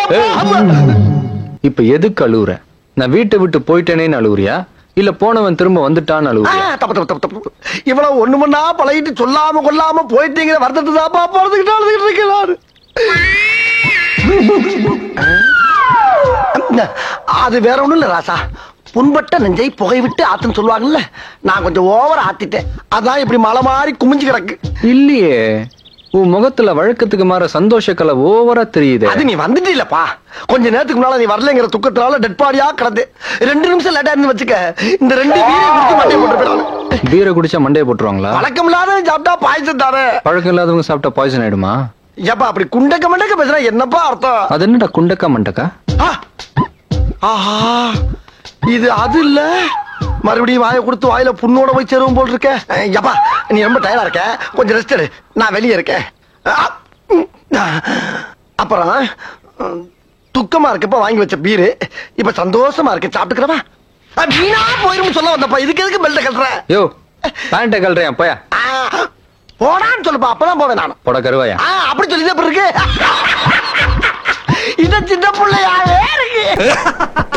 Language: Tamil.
இப்ப எதுக்கு அழுவுற நான் வீட்டை விட்டு போயிட்டேனேன்னு அழுவுறியா இல்ல போனவன் திரும்ப வந்துட்டான்னு ஆ, அழுவுறியா தப்பு தப்பு தப்பு தப்பு இவ்வளவு ஒண்ணு மண்ணா பழகிட்டு சொல்லாம கொள்ளாம போயிட்டீங்கிற வருத்தத்தை தாப்பா போறதுக்கிட்ட அழுதுகிட்டு இருக்கேன் நானு. அது வேற ஒண்ணும் இல்ல ராசா புண்பட்ட நெஞ்சை புகை விட்டு ஆத்துன்னு சொல்லுவாங்கல்ல நான் கொஞ்சம் ஓவர் ஆத்திட்டேன் அதான் இப்படி மலை மாறி குமிஞ்சு கிடக்கு இல்லையே உன் முகத்துல வழக்கத்துக்கு மாற சந்தோஷ கலை ஓவரா தெரியுதே அது நீ வந்துட்டீலப்பா கொஞ்ச நேரத்துக்கு முன்னால நீ வரலங்கிற துக்கத்தினால டெட் பாடியா கிடந்து ரெண்டு நிமிஷம் லேட்டா இருந்து வச்சுக்க இந்த ரெண்டு வீரையும் குடிச்சு மண்டையை போட்டு போயிடாது பீரை குடிச்சா மண்டையை போட்டுருவாங்களா வழக்கம் இல்லாத சாப்பிட்டா பாயசம் தானே பழக்கம் இல்லாதவங்க சாப்பிட்டா பாய்சன் ஆயிடுமா ஏப்பா அப்படி குண்டக்க மண்டக்க பேசுனா என்னப்பா அர்த்தம் அது என்னடா குண்டக்கா மண்டக்கா ஆ! ஆஹா இது அது இல்ல மறுபடியும் வாயை கொடுத்து வாயில புண்ணோட போய் சேருவோம் போல் இருக்க எப்பா நீ ரொம்ப டயர்டா இருக்க கொஞ்சம் ரெஸ்ட் எடு நான் வெளியே இருக்கேன் ஆ, ம், ஆ. அப்புறம் ம், துக்கமா இருக்கப்ப வாங்கி வச்ச பீரு இப்ப சந்தோஷமா இருக்கு சாப்பிட்டுக்கிறவா வீணா போயிரும் சொல்ல வந்தப்பா இதுக்கு எதுக்கு பெல்ட் கட்டுற யோ பேண்ட்டை கல்றேன் போயா ஆ, போடான்னு சொல்லுப்பா அப்பதான் போவேன் நான் போட கருவாயா ஆ, அப்படி சொல்லி இருக்கு இந்த சின்ன பிள்ளையாவே இருக்கு